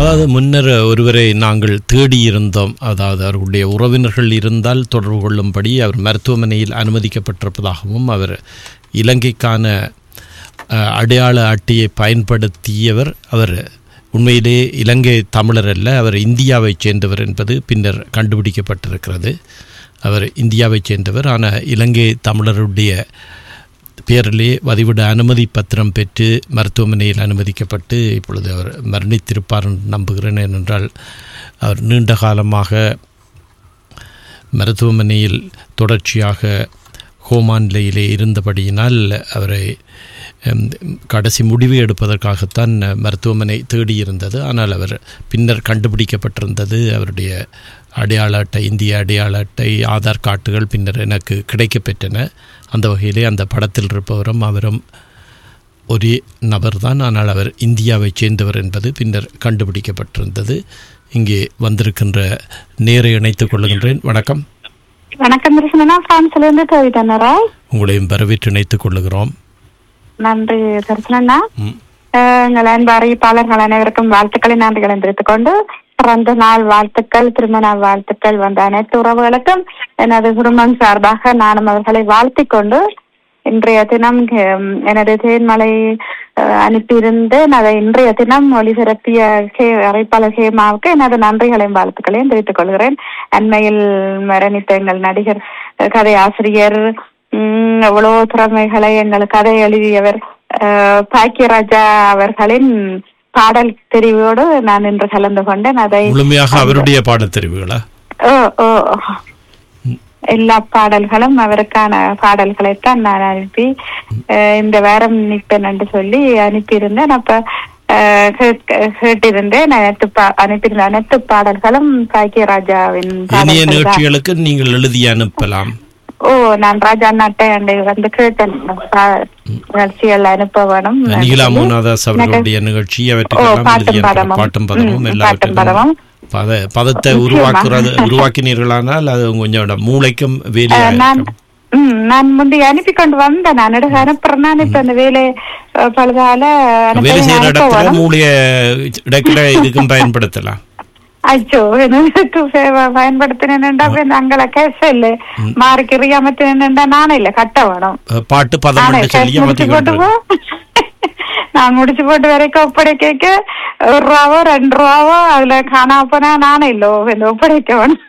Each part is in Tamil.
அதாவது முன்னர் ஒருவரை நாங்கள் தேடியிருந்தோம் அதாவது அவர்களுடைய உறவினர்கள் இருந்தால் தொடர்பு கொள்ளும்படி அவர் மருத்துவமனையில் அனுமதிக்கப்பட்டிருப்பதாகவும் அவர் இலங்கைக்கான அஹ், அடையாள அட்டையை பயன்படுத்தியவர் அவர் உண்மையிலே இலங்கை தமிழர் அல்ல அவர் இந்தியாவைச் சேர்ந்தவர் என்பது பின்னர் கண்டுபிடிக்கப்பட்டிருக்கிறது அவர் இந்தியாவைச் சேர்ந்தவர் ஆனால் இலங்கை தமிழருடைய பேரிலே வதிவிட அனுமதி பத்திரம் பெற்று மருத்துவமனையில் அனுமதிக்கப்பட்டு இப்பொழுது அவர் மரணித்திருப்பார் என்று நம்புகிறேன் ஏனென்றால் அவர் நீண்ட காலமாக மருத்துவமனையில் தொடர்ச்சியாக கோமா நிலையிலே இருந்தபடியினால் அவரை ஹம், கடைசி முடிவு எடுப்பதற்காகத்தான் மருத்துவமனை தேடியிருந்தது ஆனால் அவர் பின்னர் கண்டுபிடிக்கப்பட்டிருந்தது அவருடைய அடையாள அட்டை இந்திய அடையாள அட்டை ஆதார் கார்டுகள் பின்னர் எனக்கு கிடைக்கப்பெற்றன அந்த வகையிலே அந்த படத்தில் இருப்பவரும் அவரும் ஒரே நபர்தான் ஆனால் அவர் இந்தியாவைச் சேர்ந்தவர் என்பது பின்னர் கண்டுபிடிக்கப்பட்டிருந்தது இங்கே வந்திருக்கின்ற நேரை இணைத்துக் கொள்ளுகின்றேன் வணக்கம் வணக்கம் கிருஷ்ணனா பிரான்ஸ்ல இருந்து கவிதனரா உங்களையும் வரவேற்று இணைத்துக் கொள்ளுகிறோம் நன்றி தரிசனண்ணா ம். அஹ், எங்கள் அன்பு அறிவிப்பாளர்கள் அனைவருக்கும் வாழ்த்துக்களை நன்றிகளை தெரிவித்துக் கொண்டு பிறந்த நாள் வாழ்த்துக்கள் திருமண நாள் வாழ்த்துக்கள் வந்த அனைத்து உறவுகளுக்கும் எனது குடும்பம் சார்பாக நானும் அவர்களை வாழ்த்திக் கொண்டு இன்றைய தினம் ஹம், எனது தேன்மலை அஹ், அனுப்பியிருந்தேன் அதை இன்றைய தினம் ஒளிபரப்பிய ஹே அறிவிப்பாளர் ஹேமாவுக்கு எனது நன்றிகளையும் வாழ்த்துக்களையும் தெரிவித்துக் கொள்கிறேன் அண்மையில் மரணித்த எங்கள் நடிகர் அஹ், கதை ஆசிரியர் உம், எவ்வளவு திறமைகளை எங்கள் கதை எழுதியவர் அஹ், பாக்கியராஜா அவர்களின் பாடல் தெரிவோடு நான் இன்று கலந்து கொண்டேன் அதை முழுமையாக அவருடைய பாடத்தெரிவுகளா ஓ ஓ எல்லா பாடல்களும் அவருக்கான பாடல்களைத்தான் நான் அனுப்பி அஹ், இந்த வாரம் நிற்பேன் என்று சொல்லி அனுப்பியிருந்தேன் அப்ப அஹ், கேட்க- கேட்டிருந்தேன் அனைத்து பா- அனுப்பியிருந்த அனைத்து பாடல்களும் பாக்கியராஜாவின் இனிய பாடல்கள் தான். நிகழ்ச்சிகளுக்கு நீங்கள் எழுதி அனுப்பலாம் ஓ நான் ராஜா நாட்டை அண்டை வந்து கேட்டேன் பா- நிகழ்ச்சிகள் அனுப்ப வேணும் நிகிலா மோனாதாஸ் அவர்களுடைய நிகழ்ச்சி ஓ, அவற்றுக்கெல்லாம் பாட்டும் எழுதி அனுப்பலாம். பதமும். பாட்டும் பதமும் ம், எல்லாவற்றுக்கும் பாட்டும் பதமும். பத பதத்தை நிச்சயமா. உருவாக்குறது உருவாக்கினீர்களானால் அது கொஞ்சம் மூளைக்கும் அஹ், நான் வேலையாக ம், நான் முந்தி அனுப்பி கொண்டு வந்தேன் நான் எடுக்க அனுப்புறேன் நான் இப்ப அந்த வேலை அஹ், பழுதால அனுப்ப- வேலை செய்யற அனுப்ப இடத்துல வேணும். மூளைய இடக்கிட இதுக்கும் பயன்படுத்தலாம் அச்சோ எனக்கு ப- பயன்படுத்தினேன்டா அங்கள கேச இல்ல மாறிக்கு ரியாமத்தினேன்டா நானே இல்ல கட்ட வேணும் அஹ் பாட்டு பதம் நானே மட்டும் கேஸ் சொல்லி முடிச்சு அமர்த்தி போட்டு கொண்டு போ நான் முடிச்சு போட்டு வரைக்கும் ஒப்படைக்க ஒரு ரூபாவோ ரெண்டு ரூபாவோ அதுல காணா போனா நானே இல்லோ இந்த ஒப்படைக்க வேணும்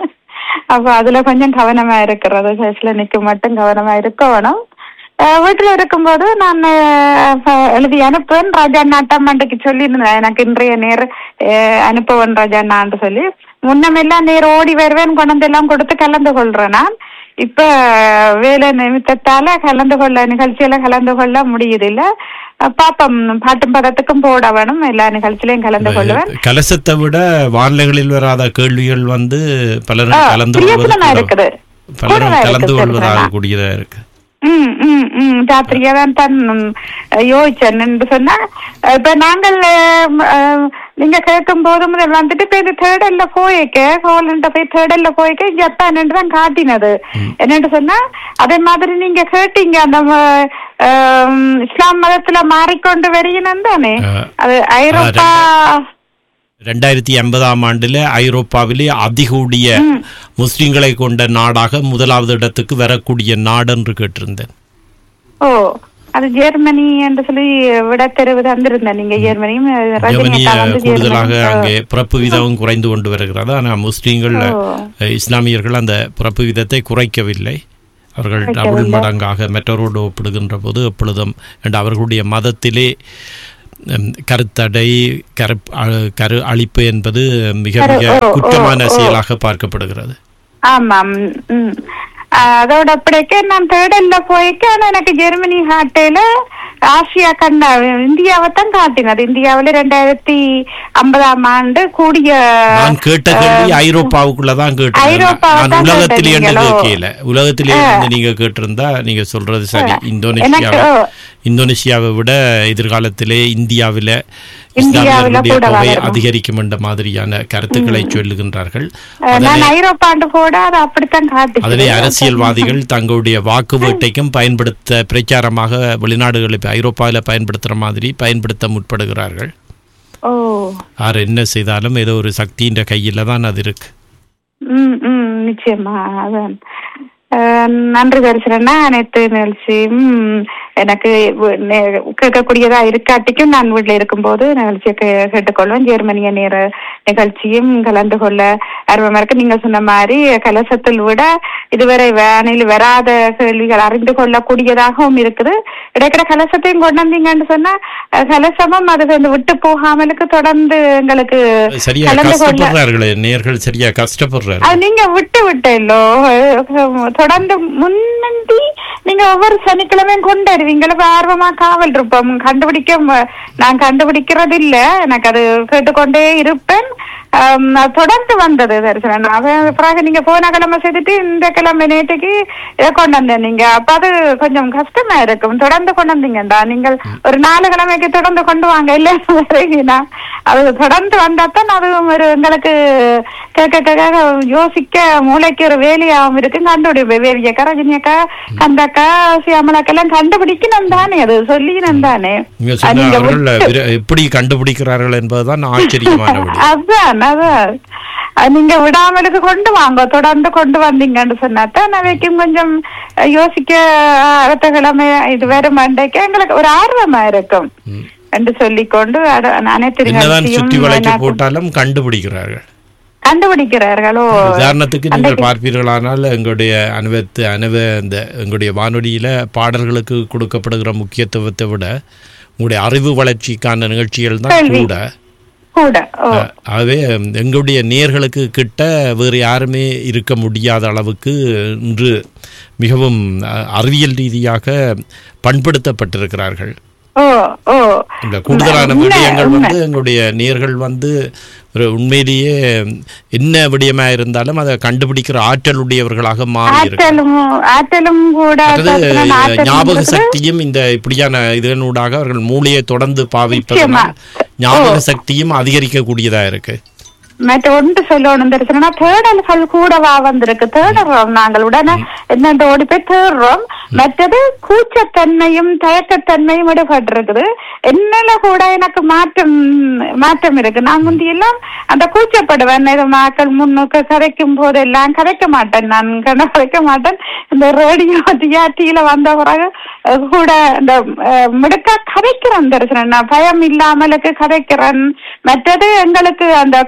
அப்ப அதுல கொஞ்சம் கவனமா இருக்கிறது கேஸ்ல நிக்க மட்டும் கவனமா இருக்க வேணும் அஹ் வீட்டுல இருக்கும்போது நான் அஹ், எழுதி அனுப்புவேன் ராஜா நாட்டாமண்டைக்கு சொல்லியிருந்தேன் எனக்கு இன்றைய நேர் அஹ், அனுப்புவேன் ராஜா அண்ணான்னு சொல்லி முன்னமெல்லாம் நேர் ஓடி வருவேன் கொண்டு வந்து எல்லாம் கொடுத்து கலந்து கொள்றேன் நான் இப்ப வேலை நிமித்தத்தால கலந்து கொள்ள நிகழ்ச்சியில கலந்து கொள்ள முடியுது இல்ல பாப்பம் பாட்டும் பதத்துக்கும் போட வேணும் எல்லா நிகழ்ச்சியிலையும் கலந்து கொள்வேன் கலசத்தை விட வானிலைகளில் வராத கேள்விகள் வந்து பலரும் ஆ, கலந்து பிரியசனமா கொள்வது இருக்குது பலரும் கூடவா கலந்து இருக்கு கொள்வதாக சரிதானா? கூடியதா இருக்கு ம் ம் ம் ராத்திரியா தான் தான் ம், யோசிச்சேன் என்று சொன்னா இப்ப நாங்கள் அஹ், அஹ், நீங்க கேட்கும் போது முதல் வந்துட்டு இப்ப இந்த தேடல்ல போய்க்க கோலண்ட போய் தேடல்ல போய்க்க ஜப்பான் என்று தான் காட்டினது என்னன்னு சொன்னா அதே மாதிரி நீங்க கேட்டீங்க அந்த ம- அஹ், இஸ்லாம் மதத்துல மாறிக்கொண்டு வருகிறேன் தானே ஆ. அது ஐரோப்பா ரெண்டாயிரத்தி எண்பதாம் ஆண்டுல ஐரோப்பாவிலே அதிகூடிய முஸ்லிம்களை கொண்ட நாடாக முதலாவது இடத்துக்கு வரக்கூடிய நாடு என்று கேட்டிருந்தேன் ஓ அது ஜெர்மனி என்று சொல்லி விட தெருவு தந்திருந்தேன் நீங்க ஜெர்மனியும் ரஜினி ஜெர்மனிய அக்கா வந்து கூடுதலாக ஜெர்மனி அங்கே பிறப்பு வீதமும் குறைந்து கொண்டு வருகிறது ஆனால் முஸ்லீம்கள் ஓ. அஹ், இஸ்லாமியர்கள் அந்த பிறப்பு வீதத்தை குறைக்கவில்லை அவர்கள் டபுள் மடங்காக மற்றவரோடு ஒப்பிடுகின்ற போது எப்பொழுதும் and அவர்களுடைய மதத்திலே ம், கருத்தடை கரு அ- கரு அழிப்பு என்பது மிக மிக கரு- ஓ, ஓ, குற்றமான ஓ. செயலாக பார்க்கப்படுகிறது ஆமாம் ம். ஆஹ் அதோட அப்படிக்க நான் தேடல்ல போய்க்க ஆனா எனக்கு ஜெர்மனி காட்டையில ஆசியா கண்ட இந்தியாவை தான் காட்டினது இந்தியாவில ரெண்டாயிரத்தி ஐம்பதாம் ஆண்டு கூடிய நான் கேட்ட கேள்வி ஐரோப்பாவுக்குள்ளதான் கேட்டேன் ஐரோப்பாவை நான் தான் உலகத்திலே என்று கேட்டீங்களோ? கேட்கல உலகத்திலே இருந்து நீங்க கேட்டிருந்தா நீங்க சொல்றது சரி இந்தோனேஷியாவை எனக்கு- இந்தோனேஷியாவை விட எதிர்காலத்திலே இந்தியாவில இந்தியாவில இஸ்லாமியர்களுடைய கூட தொகை வளரும். அதிகரிக்கும் என்ற மாதிரியான கருத்துக்களை சொல்லுகின்றார்கள் ஆஹ் நான் ஐரோப்பாண்டு போட அதை அப்படித்தான் அதனை காட்டி அரசியல்வாதிகள் தங்களுடைய வாக்கு வேட்டைக்கும் பயன்படுத்த பிரச்சாரமாக வெளிநாடுகளில் இப்ப ஐரோப்பாவில் பயன்படுத்துற மாதிரி பயன்படுத்த முற்படுகிறார்கள் ஓ யார் என்ன செய்தாலும் ஏதோ ஒரு சக்தியின் கையில் தான் அது இருக்கு ம் ம் நிச்சயமா அதான் அஹ், நன்றி தரிசனம்னா அனைத்து நிகழ்ச்சியும் எனக்கு வு- நே- கேட்கக்கூடியதா இருக்காட்டிக்கும் நான் வீட்டில் இருக்கும்போது நிகழ்ச்சியை கே- கேட்டுக்கொள்வேன் ஜெர்மனிய நேர நிகழ்ச்சியும் கலந்து கொள்ள ஆர்வமா இருக்கு நீங்க சொன்ன மாதிரி கலசத்தில் விட இதுவரை வானில் வராத கேள்விகள் அறிந்து கொள்ளக்கூடியதாகவும் இருக்குது இடைக்கிற கலசத்தையும் கொண்டு வந்தீங்கன்னு சொன்னா அஹ், கலசமும் அது வந்து விட்டு போகாமலுக்கு தொடர்ந்து எங்களுக்கு சரியா கலந்து கொள்ள கஷ்டப்படுறார்களே நேர்கள் சரியா கஷ்டப்படுறாரு அது நீங்க விட்டு விட்டேலோ தொடர்ந்து முன்னண்டி நீங்க ஒவ்வொரு சனிக்கிழமையும் கொண்டு வருவீங்கள இப்ப ஆர்வமா காவல் இருப்போம் கண்டுபிடிக்க ம- நான் கண்டுபிடிக்கிறது இல்ல எனக்கு அது கேட்டுக்கொண்டே இருப்பேன் ஆம், அது தொடர்ந்து வந்தது தரிசனம் அவன் பிறகு நீங்க போன கிழமை செய்துட்டு இந்த கிழமை நேற்றுக்கு இதை கொண்டு வந்தேன் நீங்க அப்ப அது கொஞ்சம் கஷ்டமா இருக்கும் தொடர்ந்து கொண்டு வந்தீங்கடா நீங்கள் ஒரு நாலு கிழமைக்கு தொடர்ந்து கொண்டு வாங்க இல்ல வரீங்கன்னா அது தொடர்ந்து வந்தாத்தான் அது ஒரு எங்களுக்கு கேட்க கேட்க யோசிக்க மூளைக்கு ஒரு வேலையாகவும் இருக்கு கண்டுபிடிப்பேன் வேவியக்கா ரஜினியக்கா கந்தக்கா சியாமலாக்கெல்லாம் கண்டுபிடிக்கணும் தானே அது சொல்லிக்கணும் தானே நீங்க அது சொன்ன நீங்க அவர்கள் விட்டு- விர- எப்படி கண்டுபிடிக்கிறார்கள் என்பதுதான் ஆச்சரியமான விடயம். அதான் அதான் அது நீங்க விடாமலுக்கு கொண்டு வாங்க தொடர்ந்து கொண்டு வந்தீங்கன்னு சொன்னாத்தான் அவைக்கும் கொஞ்சம் யோசிக்க அடுத்த கிழமை இது வேற மண்டைக்கு எங்களுக்கு ஒரு ஆர்வமா இருக்கும் ம். என்று சொல்லிக்கொண்டு அட- அனைத்து என்னதான் நிகழ்ச்சியும் சுற்றி வளைக்க எனக்கு போட்டாலும் கண்டுபிடிக்கிறார்கள் கண்டுபிடிக்கிறார்களோ உதாரணத்துக்கு நீங்கள் பார்ப்பீர்களானால் எங்களுடைய அனுபவத்து அனுபவ இந்த எங்களுடைய வானொலியில பாடல்களுக்கு கொடுக்கப்படுகிற முக்கியத்துவத்தை விட உங்களுடைய அறிவு வளர்ச்சிக்கான நிகழ்ச்சிகள் தான் கேள்வி. கூட கூட ஓ ஆகவே எங்களுடைய நேர்களுக்கு கிட்ட வேறு யாருமே இருக்க முடியாத அளவுக்கு இன்று மிகவும் அஹ், அறிவியல் ரீதியாக பண்படுத்தப்பட்டிருக்கிறார்கள் ஓ ஓ இந்த கூடுதலான உண்மை, விடயங்கள் உண்மை. வந்து எங்களுடைய நேர்கள் வந்து ஒரு உண்மையிலேயே என்ன விடயமா இருந்தாலும் அதை கண்டுபிடிக்கிற ஆற்றல் உடையவர்களாக மாறி இருக்கு ஆற்றலும் ஆற்றலும் கூட அதாவது சத்துணன் ஆற்றலும் ஞாபக இருக்குது. சக்தியும் இந்த இப்படியான இதனூடாக அவர்கள் மூளையை தொடர்ந்து பாவிப்பதனால் நிச்சயமா. ஞாபக சக்தியும் அதிகரிக்கக்கூடியதா இருக்கு மற்ற ஒன்று சொல்லணும் தரிசனா தேடல்கள் கூடவா வந்திருக்கு தேடுறோம் நாங்கள் உடனே என்னென்று ஓடி போய் தேடுறோம் மற்றது கூச்சத்தன்மையும் தயக்கத்தன்மையும் விடுபட்டிருக்குது என்னல கூட எனக்கு மாற்றம் மாற்றம் இருக்கு நான் முந்தியெல்லாம் அந்த கூச்சப்படுவேன் இது மக்கள் முன்னுக்கு கதைக்கும் போதெல்லாம் கதைக்க மாட்டேன் நான் கண்ண கதைக்க மாட்டேன் இந்த ரேடியோ டிஆர்டியில வந்த பிறகு அஹ், கூட இந்த அஹ், மிடுக்கா கதைக்கிறேன் தரிசனம் நான் பயம் இல்லாமலுக்கு கதைக்கிறேன் மற்றது எங்களுக்கு அந்த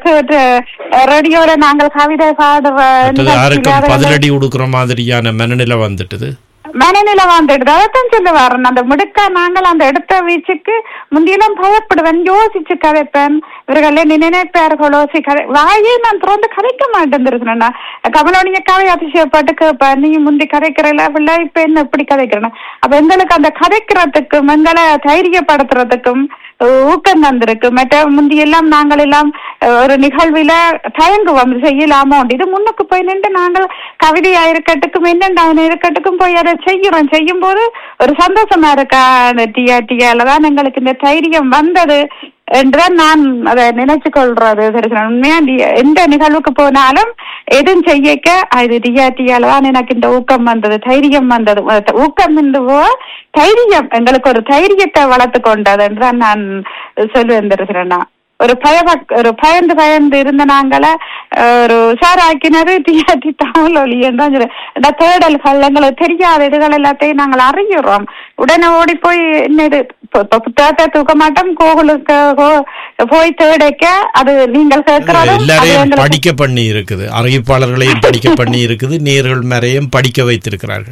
ரேடியோல நாங்கள் கவிதை பாடுற மற்றது யாருக்கும் நிகழ்ச்சியில அதெல்லாம் பதிலடி கொடுக்குற மாதிரியான மனநிலை வந்துட்டுது மனநிலை வந்துடுது அதைத்தான் சொல்ல வரேன் அந்த முடுக்கா நாங்கள் அந்த எடுத்த வீச்சுக்கு முந்தியெல்லாம் பயப்படுவேன் யோசிச்சு கதைப்பேன் இவர்களே நினைப்பார்களோ சி கதை வாயே நான் திறந்து கதைக்க மாட்டேன் இருக்கணும்னா கமலோனிய கதை அதிசயப்பட்டு கேட்பேன் நீ முந்தி கதைக்கிறல பிள்ளை இப்ப என்ன இப்படி கதைக்கிறேன் அப்ப எங்களுக்கு அந்த கதைக்கிறதுக்கும் எங்களை தைரியப்படுத்துறதுக்கும் அஹ், ஊக்கம் தந்திருக்கு மற்ற முந்தியெல்லாம் நாங்கள் எல்லாம் அஹ், ஒரு நிகழ்வில தயங்குவோம் செய்யலாமோ இது முன்னுக்கு போய் நின்று நாங்கள் கவிதையா இருக்கட்டுக்கும் என்னென்ன இருக்கட்டுக்கும் போய் அதை செய்கிறோம் செய்யும் போது ஒரு சந்தோஷமா இருக்கா அந்த டியா டியால தான் எங்களுக்கு இந்த தைரியம் வந்தது என்றுதான் நான் அதை நினைச்சு கொள்றது தெரியும் உண்மையா டி- எந்த நிகழ்வுக்கு போனாலும் எதுவும் செய்யக்க அது டியா டியால தான் எனக்கு இந்த ஊக்கம் வந்தது தைரியம் வந்தது அஹ் ஊக்கம் என்று போ தைரியம் எங்களுக்கு ஒரு தைரியத்தை வளர்த்து கொண்டது என்றுதான் நான் சொல்லுவேன் தெரிகிறேன்னா ஒரு பய ஒரு பயந்து பயந்து இருந்த நாங்கள அஹ், ஒரு உஷாராக்கினது டிஆர்டி தமிழ் ஒளி என்றான் இந்த தேடல்கள் எங்களுக்கு தெரியாத இதுகள் எல்லாத்தையும் நாங்கள் அறிகிறோம் உடனே ஓடி போய் என்ன இது இப்ப- இப்ப புத்தகத்தை தூக்க மாட்டோம் கோகுலுக்கு கோ- போய் தேடைக்க அது நீங்கள் கேட்கிறதும் அது எல்லாரையும் எங்களுக்கு படிக்க பண்ணி இருக்குது அறிவிப்பாளர்களையும் படிக்க பண்ணி இருக்குது நேர்கள் மேரையும் படிக்க வைத்திருக்கிறார்கள்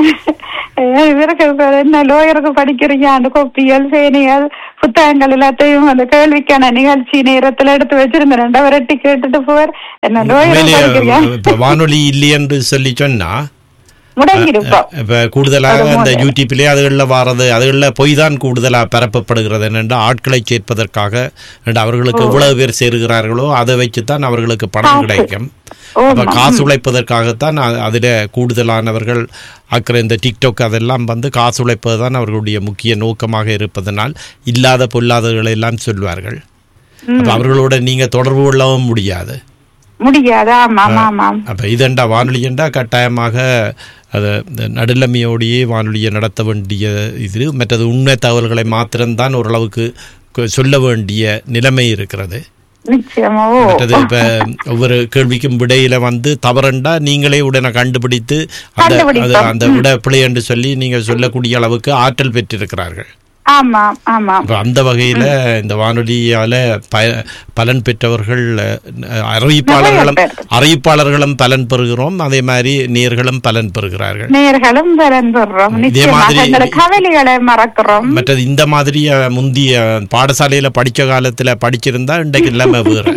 ஏய், இவருக்கு இப்ப என்ன லோயருக்கு படிக்கிறீங்க அந்த கொப்பியல் சேனியல் புத்தகங்கள் எல்லாத்தையும் அந்த கேள்விக்கான நிகழ்ச்சி நேரத்துல எடுத்து வச்சிருந்தேன் ரெண்டா விரட்டி கேட்டுட்டு போவார் என்ன லோயருக்கு உண்மையிலேயே படிக்கிறியா இப்ப வானொலி இல்லை என்று சொல்லி சொன்னா முடங்கிருப்போம் இப்ப கூடுதலாக அந்த யூடியூப்லயே அதுகளில் வாரது அதுகளில் பொய் தான் கூடுதலாக பரப்பப்படுகிறது என்னென்று ஆட்களை சேர்ப்பதற்காக and அவர்களுக்கு எவ்வளவு பேர் சேருகிறார்களோ அதை வச்சுத்தான் அவர்களுக்கு பணம் காசு. கிடைக்கும் ஓ, அப்ப காசு உழைப்பதற்காகத்தான் அ- அதில் கூடுதலானவர்கள் ஆக்கிற இந்த டிக்டாக் அதெல்லாம் வந்து காசு உழைப்பது தான் அவர்களுடைய முக்கிய நோக்கமாக இருப்பதனால் இல்லாத பொல்லாதவர்களை எல்லாம் சொல்வார்கள் அப்ப அவர்களோட நீங்க தொடர்பு கொள்ளவும் முடியாது முடியாது ஆமா ஆமா ஆமாம் அப்போ இதண்டா வானொலியண்டா கட்டாயமாக அதை இந்த நடுநிலைமையோடையே வானொலியை நடத்த வேண்டிய இது மற்றது உண்மை தகவல்களை மாத்திரம்தான் ஓரளவுக்கு கு- சொல்ல வேண்டிய நிலைமை இருக்கிறது நிச்சயமா ஓ மற்றது இப்ப ஒவ்வொரு கேள்விக்கும் விடையில வந்து தவறுண்டா நீங்களே உடனே கண்டுபிடித்து அந்த அது கண்டுபிடிப்போம். அந்த விட பிழை என்று சொல்லி நீங்க சொல்லக்கூடிய அளவுக்கு ஆற்றல் பெற்றிருக்கிறார்கள் ஆமா ஆமா இப்ப அந்த வகையில இந்த வானொலியால ப- பலன் பெற்றவர்கள் அஹ், அறிவிப்பாளர்களும் நிறைய பேர். அறிவிப்பாளர்களும் பலன் பெறுகிறோம் அதே மாதிரி நேர்களும் பலன் பெறுகிறார்கள் நேர்களும் பலன் பெறுறோம் இதே நிச்சயமாக மாதிரி- எங்களை கவலைகளை மறக்கிறோம் மற்றது இந்த மாதிரி அஹ், முந்திய பாடசாலையில படிச்ச காலத்துல படிச்சிருந்தா இன்றைக்கு எல்லாமே வேறு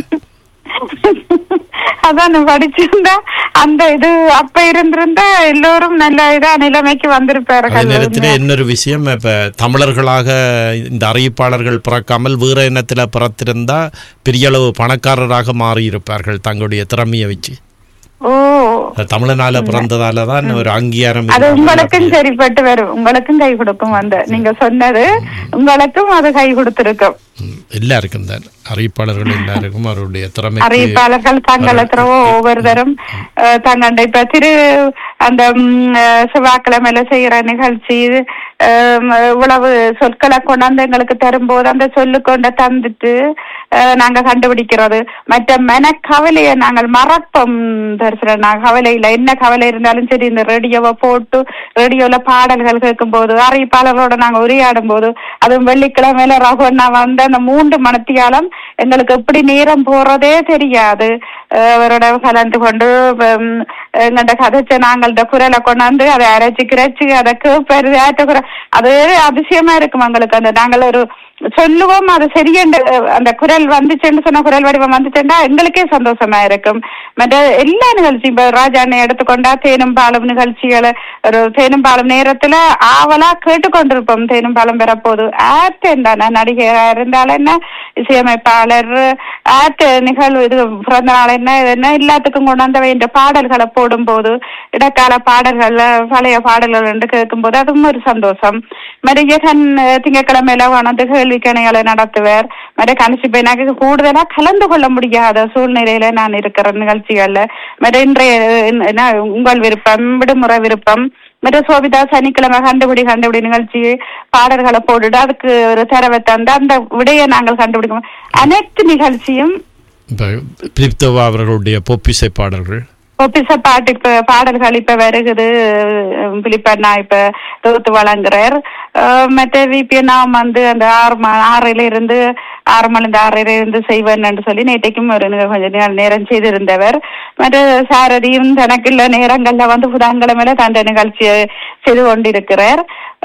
அதான் படிச்சிருந்தா அந்த இது அப்ப இருந்திருந்தா எல்லோரும் நல்ல இதா நிலைமைக்கு அதே வந்திருப்பார்கள் நேரத்தில் இன்னொரு விஷயம் இப்ப தமிழர்களாக இந்த அறிவிப்பாளர்கள் பிறக்காமல் வேற இனத்துல பிறத்திருந்தா பெரிய அளவு பணக்காரராக மாறியிருப்பார்கள் தங்களுடைய திறமையை வச்சு ஓ அது தமிழனால பிறந்ததால தான் ஒரு அங்கீகாரம் அது இல்லாமல் உங்களுக்கும் சரிப்பட்டு வரும் உங்களுக்கும் கை கொடுக்கும் வந்து நீங்க சொன்னது உங்களுக்கும் அது கை கொடுத்திருக்கும் ம், எல்லாருக்கும் தான் அறிவிப்பாளர்கள் எல்லாருக்கும் அவருடைய திறமை அறிவிப்பாளர்கள் தங்கள் எத்தனவோ ஒவ்வொருத்தரும் அஹ், தங்கண்ட இப்ப திரு அந்த ம், அஹ், செவ்வாய்க்கிழமையில செய்யற நிகழ்ச்சி அஹ், இவ்வளவு சொற்களை கொண்டாந்து எங்களுக்கு தரும்போது அந்த சொல்லு கொண்ட தந்துட்டு அஹ், நாங்க கண்டுபிடிக்கிறது மற்ற மனக்கவலையை நாங்கள் மறப்போம் தரிசனம் நான் கவலையில என்ன கவலை இருந்தாலும் சரி இந்த ரேடியோவை போட்டு ரேடியோல பாடல்கள் கேட்கும் போது அறிவிப்பாளர்களோட நாங்க உரையாடும் போது அதுவும் வெள்ளிக்கிழமையில ரகுவண்ணா வந்த அந்த மூன்று மணத்தியாலம் எங்களுக்கு எப்படி நேரம் போறதே தெரியாது அஹ் அவரோட கலந்து கொண்டு உம், எங்கள்ட கதைச்ச நாங்கள் இந்த குரலை கொண்டாந்து அதை அரைச்சு கிரைச்சு அதை கேட்பது ஆட்ட குரல் அது அதிசயமா இருக்கும் எங்களுக்கு அந்த நாங்கள் ஒரு சொல்லுவோம் அது சரியென்று அந்த குரல் வந்துச்சுன்னு சொன்ன குரல் வடிவம் வந்துச்சுன்னா எங்களுக்கே சந்தோஷமா இருக்கும் மற்ற எல்லா நிகழ்ச்சியும் இப்ப ராஜாண்ணை எடுத்துக்கொண்டா தேனும் பாலும் நிகழ்ச்சிகளை ஒரு தேனும் பாலும் நேரத்துல ஆவலா கேட்டுக்கொண்டிருப்போம் தேனும் பாலும் பெறப்போது ஆர்ட் என்ன நடிகரா இருந்தாலும் என்ன இசையமைப்பாளர் ஆர்ட் நிகழ்வு இது பிறந்த நாள் என்ன இது என்ன எல்லாத்துக்கும் கொண்டாந்து இந்த பாடல்களை போடும்போது இடக்கால பாடல்கள் பழைய பாடல்கள் என்று கேட்கும்போது அதுவும் ஒரு சந்தோஷம் மரியகன் திங்கட்கிழமையில வளர்ந்து கேள்வி கணைகளை நடத்துவார் மற்ற கணிச்சு எனக்கு கூடுதலா கலந்து கொள்ள முடியாத சூழ்நிலையில நான் இருக்கிற நிகழ்ச்சிகள்ல மற்ற இன்றைய என்ன உங்கள் விருப்பம் விடுமுறை விருப்பம் மற்ற சோபிதா சனிக்கிழமை கண்டுபிடி கண்டுபிடி நிகழ்ச்சி பாடல்களை போட்டுட்டு அதுக்கு ஒரு தரவை தந்து அந்த விடையை நாங்கள் கண்டுபிடிக்கும் அனைத்து நிகழ்ச்சியும் இப்ப பிலிப்தோவா அவர்களுடைய பொப்பிசை பாடல்கள் ஒப்பிச பாட்டு இப்ப பாடல்கள் இப்ப வருகுது அஹ் பிலிப்பண்ணா இப்ப தொகுத்து வழங்குறார் அஹ் மற்ற விபிஎன்னாம் வந்து அந்த ஆறு ம ஆறில இருந்து ஆறு மணி இந்த ஆறில இருந்து செய்வேன் சொல்லி நேற்றைக்கும் ஒரு நே- கொஞ்ச நேரம் நேரம் செய்திருந்தவர் மற்ற சாரதியும் தனக்குள்ள நேரங்கள்ல வந்து புதன்கிழமையில தந்த நிகழ்ச்சியை செய்து கொண்டிருக்கிறார்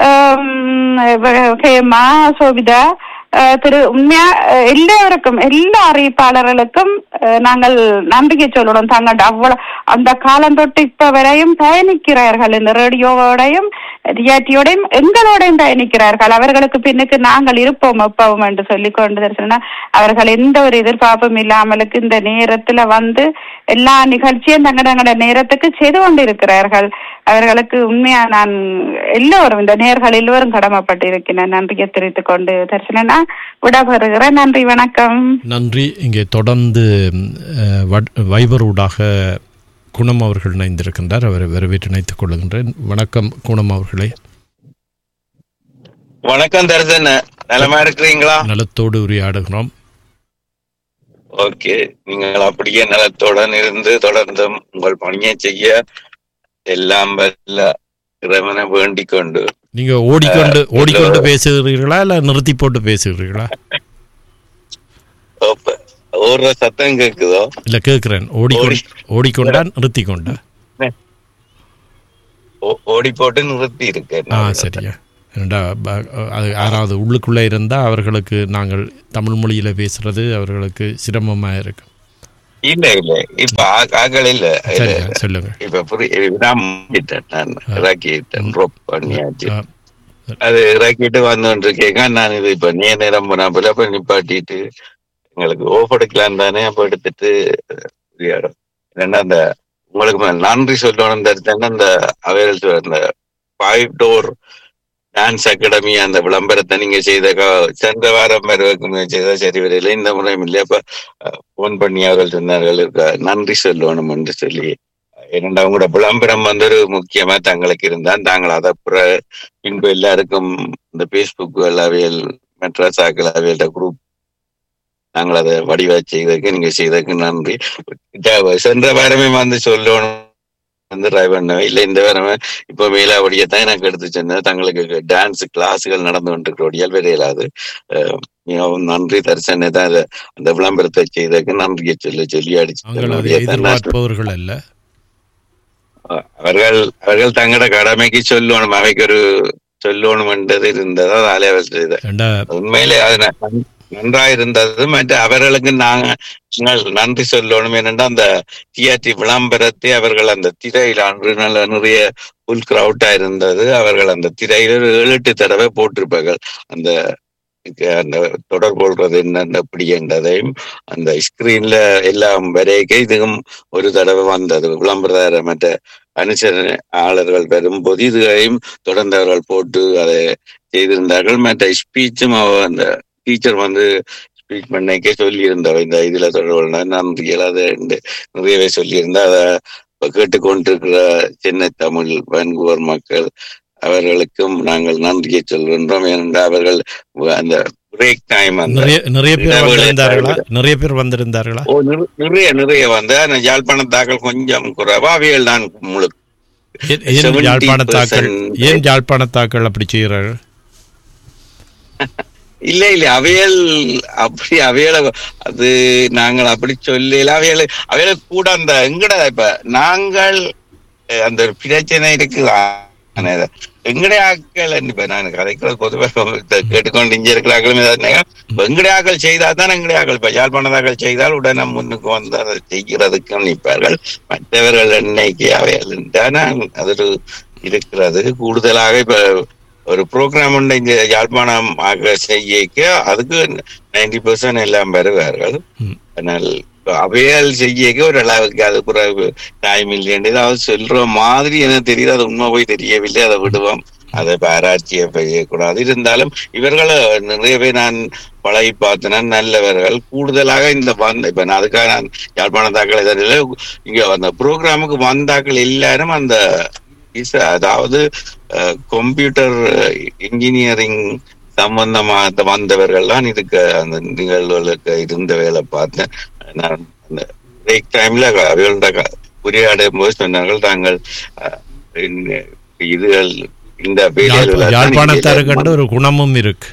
அஹ் வ- ஹேமா சோபிதா அஹ் திரு உண்மையா அஹ் எல்லாருக்கும் எல்லா அறிவிப்பாளர்களுக்கும் அஹ் நாங்கள் நம்பிக்கை சொல்லணும் தாங்கள் அவ்வளவு அந்த காலம் தொட்டு இப்ப வரையும் பயணிக்கிறார்கள் இந்த ரேடியோவோடையும் ரியாட்டியோடையும் எங்களோடையும் பயணிக்கிறார்கள் அவர்களுக்கு பின்னுக்கு நாங்கள் இருப்போம் எப்பவும் என்று சொல்லி கொண்டு சொன்னா அவர்கள் எந்த ஒரு எதிர்பார்ப்பும் இல்லாமலுக்கு இந்த நேரத்துல வந்து எல்லா நிகழ்ச்சியும் தங்க தங்களோட நேரத்துக்கு செய்து கொண்டிருக்கிறார்கள் அவர்களுக்கு உண்மையா நான் எல்லோரும் இந்த நேர்கள் எல்லோரும் கடமைப்பட்டு இருக்கிறேன் நன்றியை தெரிவித்துக் கொண்டு தரிசனா விடப்பெறுகிறேன் நன்றி வணக்கம் நன்றி இங்கே தொடர்ந்து அஹ், வட்- வைபர் ஊடாக குணம் அவர்கள் இணைந்திருக்கின்றார் அவரை வரவேற்று இணைத்துக் கொள்கின்றேன் வணக்கம் குணம் அவர்களே வணக்கம் தர்சன் நலமா இருக்கிறீங்களா நலத்தோடு உரையாடுகிறோம் ஓகே நீங்கள் அப்படியே நலத்துடன் இருந்து தொடர்ந்தும் உங்கள் பணியை செய்ய எல்லாம் வல்ல இறைவனை வேண்டிக் கொண்டு நீங்க ஓடிக்கொண்டு அஹ், ஓடிக்கொண்டு எல்லோரும் பேசுகிறீர்களா இல்ல நிறுத்தி போட்டு பேசுகிறீர்களா ஓப்ப- ஓடுற சத்தம் கேக்குதோ இல்ல கேட்கிறேன் ஓடிக்கொண்டு ஓடிக்கொண்டா நிறுத்தி கொண்டா ஓ- ஓடி போட்டு நிறுத்தி இருக்கேன் ஆ சரியா ஏண்டா, ப- அது யாராவது உள்ளுக்குள்ள இருந்தா அவர்களுக்கு நாங்கள் தமிழ் மொழியில பேசுறது அவர்களுக்கு சிரமமா இருக்கும் இல்ல இல்ல இப்ப ஆ- ஆக்கள் இல்ல இல்ல, சரியா இல்ல. சொல்லுங்க இப்ப புரிய நான் முடிச்சிட்டேன் நான் இறக்கிட்டேன் ரோப் பண்ணியாச்சு ஆ, அது இறக்கிட்டு வந்து கேட்க நான் இது இப்ப நீ நேரம் போனா போல அப்ப நிப்பாட்டிட்டு எங்களுக்கு ஓஃப் எடுக்கலாம் தானே அப்ப எடுத்துட்டு விளையாடும் ஏன்னா அந்த உங்களுக்கு ம- நன்றி சொல்லணும் தெரிஞ்சேன்னா அந்த அவைரல் அந்த ஃபைவ் டோர் டான்ஸ் அகாடமி அந்த விளம்பரத்தை நீங்க செய்த கா- சென்ற வாரம் வருவதற்கு செய்த சரி வரையில இந்த முறையும் இல்லையா அப்ப போன் பண்ணி அவர்கள் சொன்னார்கள் இருக்க நன்றி சொல்லணும் என்று சொல்லி இரண்டாம் கூட விளம்பரம் வந்து ஒரு முக்கியமா தங்களுக்கு இருந்தால் தாங்கள் அதை பிற பின்பு எல்லாருக்கும் இந்த பேஸ்புக் அவையல் மெட்ராஸாக்கள் அவையோட குரூப் நாங்கள் அதை வடிவா செய்ததுக்கு நீங்க செய்ததுக்கு நன்றி இத சென்ற வாரமே வந்து சொல்லணும் வந்து ட்ரை பண்ணவே இல்லை இந்த வாரமே இப்போ மேலாவடியை தான் எனக்கு எடுத்து சொன்னேன் தங்களுக்கு டான்ஸ் கிளாஸுகள் நடந்து கொண்டிருக்கிறோடியால் வரையலாது அஹ், மிகவும் நன்றி தரிசனை தான் இதை அந்த விளம்பரத்தை செய்ததுக்கு நன்றியை சொல்லி சொல்லி நாங்கள் அதை அடிச்சு எதிர்பார்ப்பவர்கள் அல்ல அவர்கள் அவர்கள் தங்களோட கடமைக்கு சொல்லணும் அவைக்கு ஒரு சொல்லணும்ன்றது இருந்தது அதாலே அவர் செய்த ஏண்டா உண்மையிலே அது ந- நன்றா இருந்தது மற்ற அவர்களுக்கு நாங்க நாங்கள் நன்றி சொல்லணும் ஏனென்றா அந்த டிஆர்டி விளம்பரத்தை அவர்கள் அந்த திரையில அன்று நல்ல நிறைய ஃபுல் கிரவுட்டா இருந்தது அவர்கள் அந்த திரையில ஒரு ஏழு எட்டு தடவை போட்டிருப்பார்கள் அந்த அந்த தொடர் கொள்றது என்னென்ன எப்படி என்றதையும் அந்த ஸ்கிரீன்ல எல்லாம் வரைக்க இதுவும் ஒரு தடவை வந்தது விளம்பர மற்ற அனுசரணையாளர்கள் வரும்போது இதுகளையும் தொடர்ந்து அவர்கள் போட்டு அதை செய்திருந்தார்கள் மற்ற ஸ்பீச்சும் அந்த டீச்சர் வந்து ஸ்பீச் பண்ணக்கே சொல்லியிருந்தவ இந்த இதுல தொடர்பு நன்றிகள் அதை என்று நிறையவே சொல்லியிருந்தா அதை இப்ப கேட்டுக்கொண்டிருக்கிற சென்னை தமிழ் வான்குவர் மக்கள் அவர்களுக்கும் நாங்கள் நன்றியை சொல்கின்றோம் ஏனென்றால் அவர்கள் அந்த பிரேக் டைம் அந்த நிறைய நிறைய பேர் இடைவேளை வந்திருந்தார்களா நிறைய பேர் வந்திருந்தார்களா ஓ நிற- நிறைய நிறைய வந்து ஆனா யாழ்ப்பாணத்தாக்கள் கொஞ்சம் குறைவா அவியல் தான் முழுக்க ஏன் ஏன் 70% யாழ்ப்பாணத்தாக்கள் ஏன் யாழ்ப்பாணத்தாக்கள் அப்படி செய்கிறார்கள் இல்ல இல்ல அவையல் அப்படி அவையல அது நாங்கள் அப்படி சொல்லல அவையல அவையல கூட அந்த எங்கட இப்ப நாங்கள் அஹ், அந்த ஒரு பிரச்சனை இருக்குதா எங்கடைய ஆக்கள் இப்ப நான் கதைக்கிற பொதுவாக கேட்டுக்கொண்டு இங்க இருக்கிறார்களும் எங்கடைய ஆக்கள் செய்தால் தான் எங்கடைய ஆக்கள் இப்ப யாழ்ப்பாணத்தாக்கள் செய்தால் உடனே முன்னுக்கு வந்து அதை செய்கிறதுக்கு நிற்பார்கள் மற்றவர்கள் என்னைக்கு அவையல் என்றால் அது ஒரு இருக்கிறது கூடுதலாக இப்ப ஒரு ப்ரோக்ராம் உண்டு இங்க யாழ்ப்பாணம் ஆக செய்யக்க அதுக்கு நைன்டி பெர்சன்ட் எல்லாம் வருவார்கள் ம். ஆனால் இப்ப அவையால் செய்யக்க ஒரு அளவுக்கு அது பிறகு டைம் இல்லைன்னு ஏதாவது சொல்ற மாதிரி எனக்கு தெரியுது அது உண்மை போய் தெரியவில்லை அதை விடுவோம் அதை பாராட்சியை செய்யக்கூடாது இருந்தாலும் இவர்கள் நிறைய பேர் நான் பழகி பார்த்தேன் நல்லவர்கள் கூடுதலாக இந்த வந்த இப்ப நான் அதுக்காக நான் யாழ்ப்பாணத்தாக்கள் இதில் இங்க அந்த ப்ரோக்ராமுக்கு வந்தாக்கள் எல்லாரும் அந்த இஸ் அதாவது கம்ப்யூட்டர் இன்ஜினியரிங் சம்பந்தமா வந்தவர்கள் தான் இதுக்கு அந்த நிகழ்வுகளுக்கு இருந்த வேலை பார்த்தேன் நான் அந்த பிரேக் டைம்ல அவர்களோட க- உரையாடும் போது சொன்னார்கள் தாங்கள் அஹ், இந்த- இதுகள் இந்த வேலைகள் தான் யாழ்ப்பாணத்தாருக்கு நீங்க- ஒரு குணமும் இருக்கு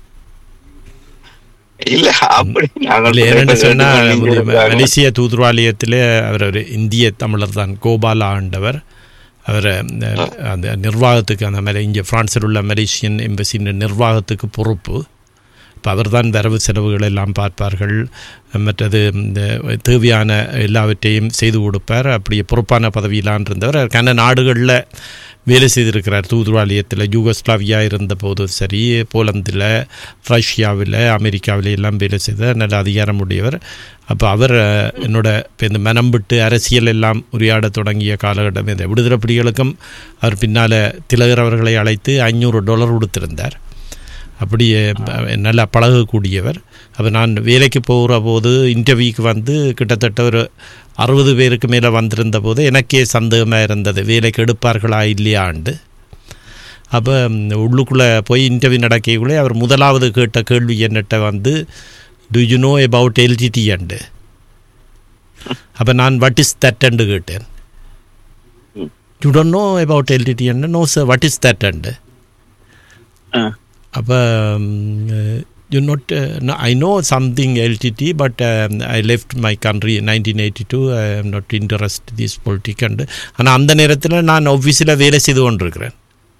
இல்ல அப்படி நாங்கள் இல்லை என்னென்னு சொன்னா நீங்க ம- இருக்காங்க. மலேசிய தூதுவாலயத்திலே அவர் ஒரு இந்திய தமிழர் தான் கோபாலா ஆண்டவர் அவர் அஹ், அந்த நிர்வாகத்துக்கு அந்த மாதிரி இங்கே பிரான்சில் உள்ள மலேசியன் எம்பசியின் நிர்வாகத்துக்கு பொறுப்பு இப்போ அவர் தான் வரவு செலவுகள் எல்லாம் பார்ப்பார்கள் மற்றது இந்த தேவையான எல்லாவற்றையும் செய்து கொடுப்பார் அப்படியே பொறுப்பான பதவியிலான் இருந்தவர் அவர் கன நாடுகளில் வேலை செய்திருக்கிறார் தூதுவாலயத்தில் யூகோஸ்லாவியா இருந்த போதும் சரி போலந்தில் ரஷ்யாவில் அமெரிக்காவில் எல்லாம் வேலை செய்த நல்ல அதிகாரம் உடையவர் அப்போ அவர் அஹ், என்னோட இப்போ இந்த மனம் விட்டு அரசியல் எல்லாம் உரையாட தொடங்கிய காலகட்டம் இந்த விடுதலை புலிகளுக்கும் அவர் பின்னால் திலகர் அவர்களை அழைத்து ஐநூறு டாலர் கொடுத்திருந்தார் அப்படியே அஹ், நல்லா பழகக்கூடியவர் அப்போ நான் வேலைக்கு போகிற போது இன்டர்வியூக்கு வந்து கிட்டத்தட்ட ஒரு அறுபது பேருக்கு மேலே வந்திருந்த போது எனக்கே சந்தேகமாக இருந்தது வேலைக்கு எடுப்பார்களா இல்லையாண்டு அப்போ உள்ளுக்குள்ளே போய் இன்டர்வியூ நடக்கக்குள்ளே அவர் முதலாவது கேட்ட கேள்வி என்னட்ட வந்து do you know about LTTE and அப்போ நான் வாட் இஸ் தட் அண்டு கேட்டேன் ம். You don't know about LTTE and no sir what is that and ah. அப்போ you not I know something LTTE but I left my country nineteen eighty two I am not interest this politic and ஆனால் அந்த நேரத்தில் நான் ஆஃபீஸில் வேலை செய்து கொண்டிருக்கிறேன்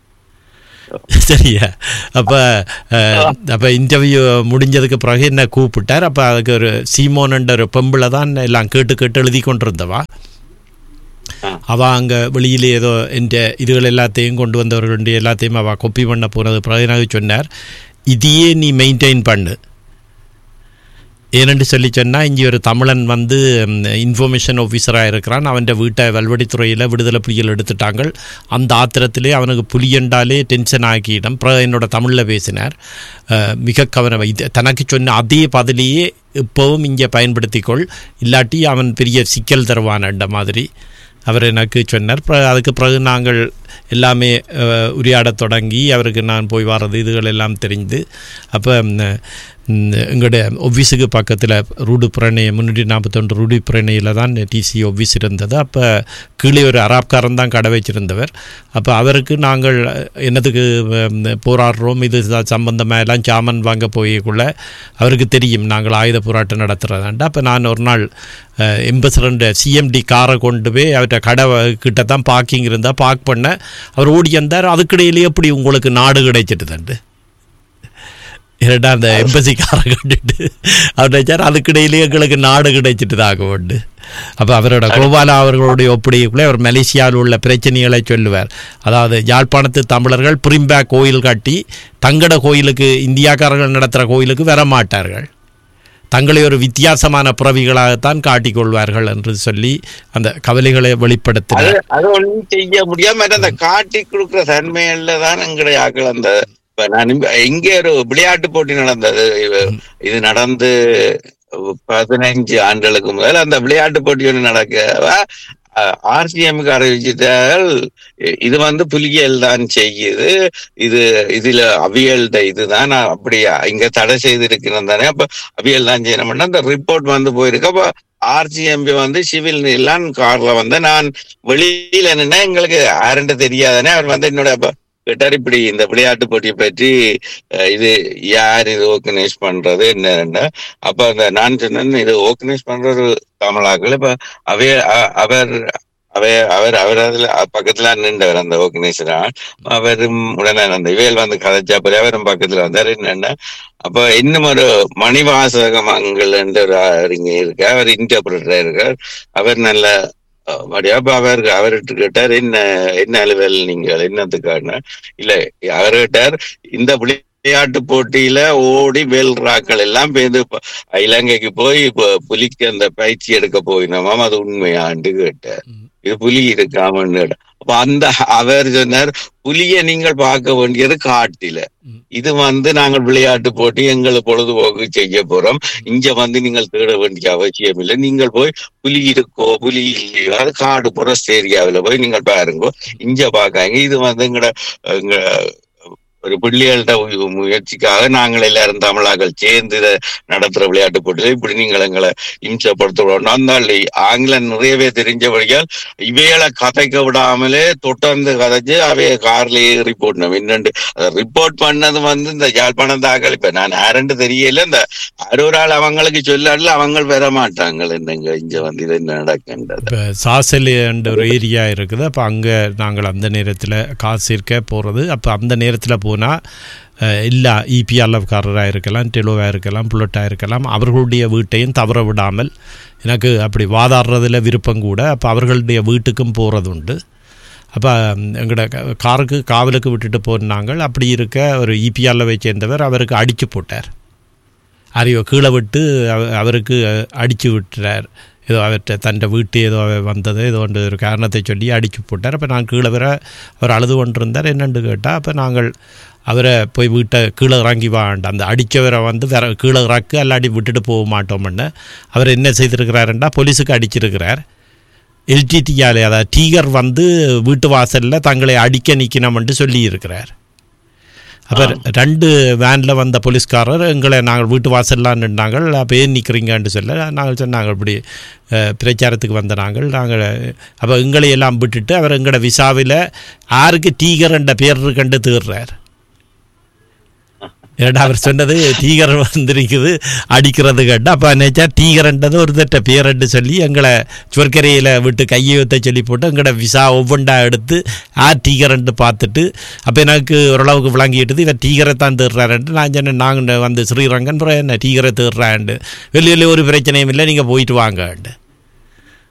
சரியா அப்போ அப்போ இன்டர்வியூ முடிஞ்சதுக்கு பிறகு என்ன கூப்பிட்டார் அப்போ அதுக்கு ஒரு சீமோன்ன்ற ஒரு பெம்பிளை தான் எல்லாம் கேட்டு கேட்டு எழுதி கொண்டிருந்தவா அவள் அங்கே வெளியில் ஏதோ என்ற இதுகள் எல்லாத்தையும் கொண்டு வந்தவர்களுடைய எல்லாத்தையும் அவள் கொப்பி பண்ண போனது பிறகு எனக்கு சொன்னார் இதையே நீ மெயின்டைன் பண்ணு ஏனென்று சொல்லி சொன்னால் இங்கே ஒரு தமிழன் வந்து இன்ஃபர்மேஷன் ஆஃபீஸராக இருக்கிறான் அவன் வீட்டை வல்வடித்துறையில் விடுதலை புலிகள் எடுத்துட்டாங்க அந்த ஆத்திரத்திலே அவனுக்கு புலியண்டாலே டென்ஷன் ஆக்கியிடம் பிறகு என்னோட தமிழில் பேசினார் அஹ், மிக கவனம் இது தனக்கு சொன்ன அதே பதிலையே இப்போவும் இங்கே பயன்படுத்திக்கொள் இல்லாட்டி அவன் பெரிய சிக்கல் தருவான்ன்ற மாதிரி அவர் எனக்கு சொன்னார் பிற- அதுக்கு பிறகு நாங்கள் எல்லாமே அஹ், உரையாடத் தொடங்கி அவருக்கு நான் போய் வர்றது இதுகள் எல்லாம் தெரிந்து அப்போ எங்களுடைய ஆஃபீஸுக்கு பக்கத்தில் ரூடு புரணை முன்னூற்றி நாற்பத்தொன்று ரூடி புரணையில் தான் டிசி ஆஃபீஸ் இருந்தது அப்போ கீழே ஒரு அராப்காரன் தான் கடை வச்சிருந்தவர் அப்போ அவருக்கு நாங்கள் என்னத்துக்கு ஹம், போராடுறோம் இது ச- சம்பந்தமா எல்லாம் சாமான் வாங்க போய்க்குள்ள அவருக்கு தெரியும் நாங்கள் ஆயுத போராட்டம் நடத்துகிறதாண்டா அப்போ நான் ஒரு நாள் எம்பசரண்ட் சிஎம்டி காரை கொண்டு போய் அவர்கிட்ட கடை வ- கிட்ட தான் பார்க்கிங் இருந்தால் பார்க் பண்ண அவர் ஓடி வந்தார் அதுக்கிடையிலே எப்படி உங்களுக்கு நாடு கிடைச்சிட்டுதண்டு இரண்டா அந்த எம்பசி காரை கண்டுட்டு அவர் நினைச்சார் அதுக்கிடையிலே எங்களுக்கு நாடு கிடைச்சிட்டுதாக உண்டு அப்போ அவரோட கோபாலா அவர்களுடைய ஒப்படைக்குள்ளே அவர் மலேசியாவில் உள்ள பிரச்சனைகளை சொல்லுவார் அதாவது யாழ்ப்பாணத்து தமிழர்கள் பிரிம்பா கோயில் கட்டி தங்கட கோயிலுக்கு இந்தியாக்காரர்கள் நடத்துகிற கோயிலுக்கு வர மாட்டார்கள் தங்களை ஒரு வித்தியாசமான புறவிகளாகத்தான் காட்டிக்கொள்வார்கள் என்று சொல்லி அந்த கவலைகளை அது வெளிப்படுத்தினார் அது ஒண்ணும் செய்ய முடியாம அந்த காட்டி கொடுக்குற தன்மையில தான் எங்களுடைய ஆக்கள் அந்த இப்ப நான் இங்க- இங்கே ஒரு விளையாட்டு போட்டி நடந்தது இது- இது நடந்து பதினைஞ்சு ஆண்டுகளுக்கு முதல் அந்த விளையாட்டு போட்டி ஒன்று நடக்க ஆர்சிஎம்க்கு அறிவிச்சிட்டால் இது வந்து புலிகள் தான் செய்யுது இது இதுல அவியல்ட இதுதான் நான் அப்படி இங்க தடை செய்திருக்கிறேன் தானே அப்ப அவியல் தான் செய்யணும்னா அந்த ரிப்போர்ட் வந்து போயிருக்கு அப்ப ஆர்சிஎம்பி வந்து சிவில் எல்லாம் கார்ல வந்து நான் வெளியில நின்னா எங்களுக்கு யாருன்னு தெரியாதானே அவர் வந்து என்னோட அப்ப கேட்டார் இப்படி இந்த விளையாட்டு போட்டியை பற்றி அஹ், இது யார் இது ஆர்கனைஸ் பண்றது என்னன்னு அப்ப அந்த நான் சொன்னேன் இது ஆர்கனைஸ் பண்ற ஒரு தமிழாக்கள் இப்ப அவைய அ- அவர் அவை அவர் அவர் அதுல பக்கத்துல நின்றவர் அந்த ஆர்கனைசரா அவரும் உடனே அந்த இவையல் வந்து கதைச்சா போய் அவரும் பக்கத்துல வந்தார் என்னன்னா அப்ப இன்னும் ஒரு மணிவாசகம் அங்கள் என்ற ஒரு ஆள் இங்க இருக்கு அவர் இன்டர்பிரட்டரா இருக்கார் அவர் நல்ல அஹ், வடிவா அப்ப அவர் அவர்கிட்ட கேட்டார் என்ன என்ன அலுவல் நீங்கள் என்னத்துக்கான இல்ல அவர் கேட்டார் இந்த விளையாட்டு போட்டியில ஓடி வெல்றாக்கள் எல்லாம் பேருந்து ப- இலங்கைக்கு போய் இப்ப புலிக்கு அந்த பயிற்சி எடுக்க போயினோமாம் அது உண்மையாண்டு கேட்டார் இது புலி இருக்காமன்னு கேட்டார். அப்ப அந்த அவர் சொன்னார் புலியை நீங்கள் பார்க்க வேண்டியது காட்டில ம். இது வந்து நாங்கள் விளையாட்டு போட்டி எங்களை பொழுதுபோக்கு செய்ய போறோம் இங்க வந்து நீங்கள் தேட வேண்டிய அவசியம் இல்லை நீங்கள் போய் புலி இருக்கோ புலி இல்லையோ அது காடு புரஸ்ட் ஏரியாவில் போய் நீங்கள் பாருங்க இங்க பாக்காங்க இது வந்து எங்கட எங்க ஒரு பிள்ளைகள்ட்ட உ- முயற்சிக்காக நாங்கள் எல்லாரும் தமிழாக்கள் சேர்ந்து இதை நடத்துற விளையாட்டு போட்டியில இப்படி நீங்கள் எங்களை இம்சப்படுத்த அந்த ஆங்கிலம் நிறையவே தெரிஞ்சபடியால் இவைகளை கதைக்க விடாமலே தொடர்ந்து கதைச்சு அவைய கார்ல ஏறி போடணும் என்னண்டு ரிப்போர்ட் பண்ணது வந்து இந்த யாழ்ப்பாணம் தாக்கல் இப்ப நான் யாருன்னு தெரியல இந்த யாரோ ஒரு ஆள் அவங்களுக்கு சொல்லாடல அவங்க வர மாட்டாங்க என்னங்க இங்க வந்து இது என்ன நடக்கின்றது இப்போ சாசல் என்ற ஒரு ஏரியா இருக்குது அப்போ அங்கே நாங்கள் அந்த நேரத்தில் காசு இருக்க போகிறது அப்போ அந்த நேரத்தில் போனால் எல்லா இபிஆர்எஃப்காரராக இருக்கலாம் டெலோவாக இருக்கலாம் புல்லட்டாக இருக்கலாம் அவர்களுடைய வீட்டையும் தவற விடாமல் எனக்கு அப்படி வாதாடுறதுல விருப்பம் கூட அப்போ அவர்களுடைய வீட்டுக்கும் போகிறது உண்டு அப்போ எங்களோட க- காருக்கு காவலுக்கு விட்டுட்டு போனாங்க அப்படி இருக்க ஒரு இபிஆர்லவை சேர்ந்தவர் அவருக்கு அடிச்சு போட்டார் அறிவை கீழே விட்டு அவ- அவருக்கு அடித்து விட்டுறார் ஏதோ அவர்கிட்ட தன் வீட்டு ஏதோ அவ- வந்தது ஏதோ ஒன்று ஒரு காரணத்தை சொல்லி அடித்து போட்டார் அப்போ நான் கீழே வர அவர் அழுது கொண்டிருந்தார் என்னன்னு கேட்டால் அப்போ நாங்கள் அவரை போய் வீட்டை கீழே இறங்கி வாண்ட அந்த அடித்தவரை வந்து வேற கீழே இறக்கு அல்லாடி விட்டுட்டு போக மாட்டோம்னு அவர் என்ன செய்திருக்கிறாருன்னா போலீஸுக்கு அடிச்சிருக்கிறார் எல்டிடியாலே அதாவது டீகர் வந்து வீட்டு வாசலில் தங்களை அடிக்க நிற்கணும்ன்ட்டு சொல்லியிருக்கிறார் அப்போ ரெண்டு வேனில் வந்த போலீஸ்காரர் எங்களை நாங்கள் வீட்டு வாசல்லாம் நின்றாங்கள் அப்போ ஏன் நிற்கிறீங்கன்னு சொல்ல நாங்கள் சொன்னாங்க இப்படி அஹ், பிரச்சாரத்துக்கு வந்த நாங்கள் நாங்கள் அப்போ எங்களை எல்லாம் விட்டுட்டு அவர் எங்களோட விசாவில் யாருக்கு டீகர் என்ற பேர் கண்டு தீர்றார் ஏன்னா அவர் சொன்னது டீகர் வந்திருக்குது அடிக்கிறது கண்டு அப்போ நினைச்சா டீகர்ன்றது ஒரு தட்ட பேரண்டு சொல்லி எங்களை சொற்கரையில் விட்டு கையை வைத்த சொல்லி போட்டு எங்களோட விசா ஒவ்வொன்றா எடுத்து ஆர் டீகரன்ட்டு பார்த்துட்டு அப்போ எனக்கு ஓரளவுக்கு விளங்கிட்டுது இவர் டீகரை தான் தேடுறாருன்ட்டு நான் சொன்னேன் நாங்கள் வந்து ஸ்ரீரங்கன் அப்புறம் என்ன டீகரை தேடுறாண்டு வெளியில் ஒரு பிரச்சனையும் இல்லை நீங்கள் போயிட்டு வாங்கன்ட்டு